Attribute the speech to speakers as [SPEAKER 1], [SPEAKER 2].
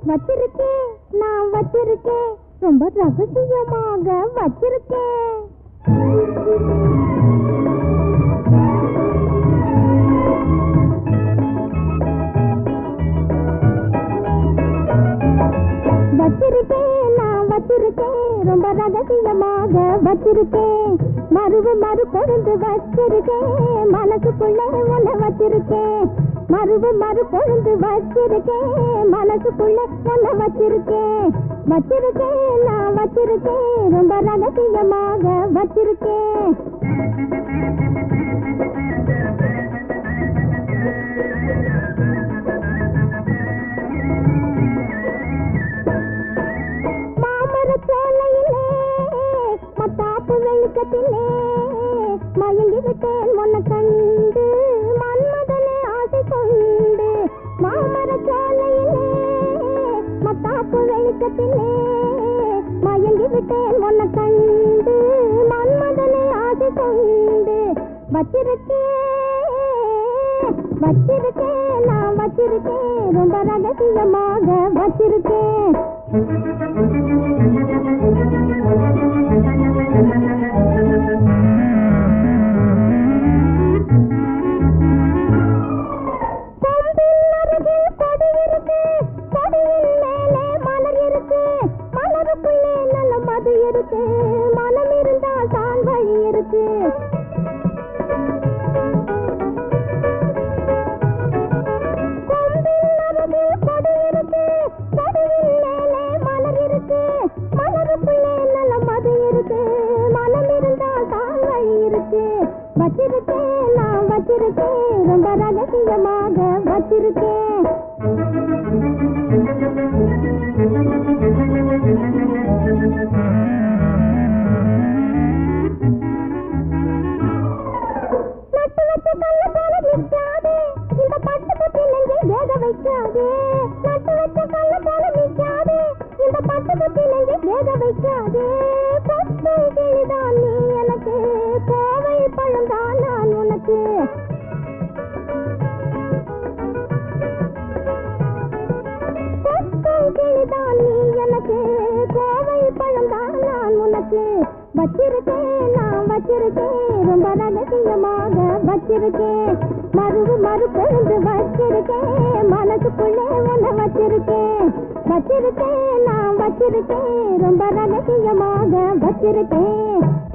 [SPEAKER 1] வச்சிருக்கேன் நான் வச்சிருக்கேன் ரொம்ப ரகசியமாக வச்சிருக்கேன் வச்சிருக்கேன் நான் வச்சிருக்கேன் ரொம்ப ரகசியமாக வச்சிருக்கேன் மறுவு மறு பொழுது வச்சிருக்கேன் மனசுக்குள்ள உன்னை வச்சிருக்கேன் மறுவு மறு பொழுது வச்சிருக்கேன் மனசுக்குள்ள உன்னை வச்சிருக்கேன் வச்சிருக்கேன் நான் வச்சிருக்கேன் ரொம்ப ரகசியமாக வச்சிருக்கேன் மாமர சோலையிலே மத்தாப்பு வெளிக்கத்திலே மயங்கி விட்டேன் உன்னை கண்டு மன்மதனே ஆசை கொண்டு மாமர சோலையிலே மத்தாப்பு வெளிக்கத்திலே மயங்கி விட்டேன் உன்னை கண்டு மன்மதனே ஆசை கொண்டு வச்சிருக்கேன் வச்சிருக்கேன் நான் வச்சிருக்கேன் ரொம்ப ரகசியமாக வச்சிருக்கேன் கொம்பின் அருகில் கொடி இருக்கு கொடியின் மேலே மலர் இருக்கு மலருக்குள்ளே நல்ல மது இருக்கு மனம் இருந்தால் தான் வழி இருக்கு கொம்பின் அருகில் கொடி இருக்கு கொடியின் மேலே மலர் இருக்கு மலருக்குள்ளே நல்ல மது இருக்கு மனம் இருந்தால் தான் வழி இருக்கு வச்சிருக்கேன் நான் வச்சிருக்கேன் ரொம்ப ரகசியமாக வச்சிருக்கேன் நட்டு வச்ச கல்ல போல நிக்காதே இந்த பட்டு குத்தி நெஞ்சை வேக வைக்காதே நட்டு வச்ச கல்ல போல நிக்காதே இந்த பட்டு குத்தி நெஞ்சை வேக வைக்காதே கொத்தும் கிளிதான் நீ எனக்கு கோவை பழம் தான் நான் உனக்கு கொத்தும் கிளிதான் நீ எனக்கு கோவை பழம் தான் நான் உனக்கு வச்சிருக்கேன் நான் வச்சிருக்கேன் ரொம்ப ரகசியமாக வச்சிருக்கேன் மறுவு மறு பொழுது வச்சிருக்கேன் மனசுக்குள்ளே உன்னை வச்சிருக்கேன் வச்சிருக்கேன் நான் வச்சிருக்கேன் ரொம்ப ரகசியமாக வச்சிருக்கேன்